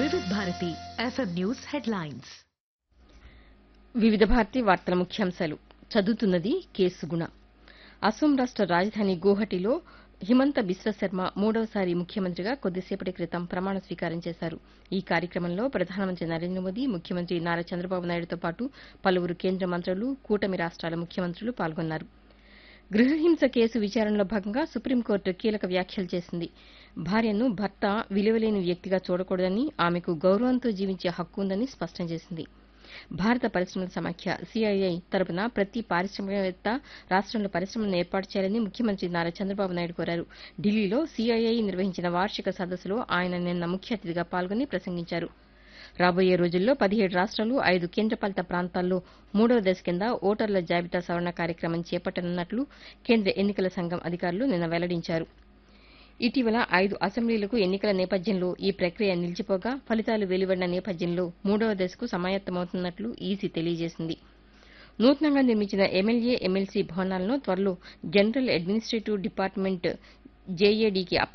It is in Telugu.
వివిధ భారతి ఎఫ్ఎం న్యూస్ హెడ్లైన్స్ వివిధ భారతి వార్తల ముఖ్యాంశాలు చదువుతున్నది కేసు గుణ అస్సాం రాష్ట రాజధాని గువహటిలో హిమంత బిశ్వశర్మ మూడవసారి ముఖ్యమంత్రిగా కొద్దిసేపటి క్రితం ప్రమాణ స్వీకారం చేశారు ఈ కార్యక్రమంలో ప్రధానమంత్రి నరేంద్ర మోదీ ముఖ్యమంత్రి నారా చంద్రబాబు నాయుడుతో పాటు పలువురు కేంద్ర మంత్రులు కూటమి రాష్ట్రాల ముఖ్యమంత్రులు పాల్గొన్నారు గృహహింస కేసు విచారణలో భాగంగా సుప్రీంకోర్టు కీలక వ్యాఖ్యలు చేసింది భార్యను భర్త విలువలేని వ్యక్తిగా చూడకూడదని ఆమెకు గౌరవంతో జీవించే హక్కు ఉందని స్పష్టం చేసింది భారత పరిశ్రమల సమాఖ్య సీఐఐ తరపున ప్రతి పారిశ్రామికవేత్త రాష్టంలో పరిశ్రమలను ఏర్పాటు చేయాలని ముఖ్యమంత్రి నారా చంద్రబాబు నాయుడు కోరారు ఢిల్లీలో సీఐఐ నిర్వహించిన వార్షిక సదస్సులో ఆయన నిన్న ముఖ్య అతిథిగా పాల్గొని ప్రసంగించారు రాబోయే రోజుల్లో పదిహేడు రాష్ట్రాలు ఐదు కేంద్రపాలిత ప్రాంతాల్లో మూడవ దశ కింద ఓటర్ల జాబితా సవరణ కార్యక్రమం చేపట్టనున్నట్లు కేంద్ర ఎన్నికల సంఘం అధికారులు నిన్న వెల్లడించారు ఇటీవల ఐదు అసెంబ్లీలకు ఎన్నికల నేపథ్యంలో ఈ ప్రక్రియ నిలిచిపోగా ఫలితాలు వెలువడిన నేపథ్యంలో మూడవ దశకు సమాయత్తమవుతున్నట్లు ఈసీ తెలియజేసింది నూతనంగా నిర్మించిన ఎమ్మెల్యే ఎమ్మెల్సీ భవనాలను త్వరలో జనరల్ అడ్మినిస్టేటివ్ డిపార్ట్మెంట్ జేఏడీకి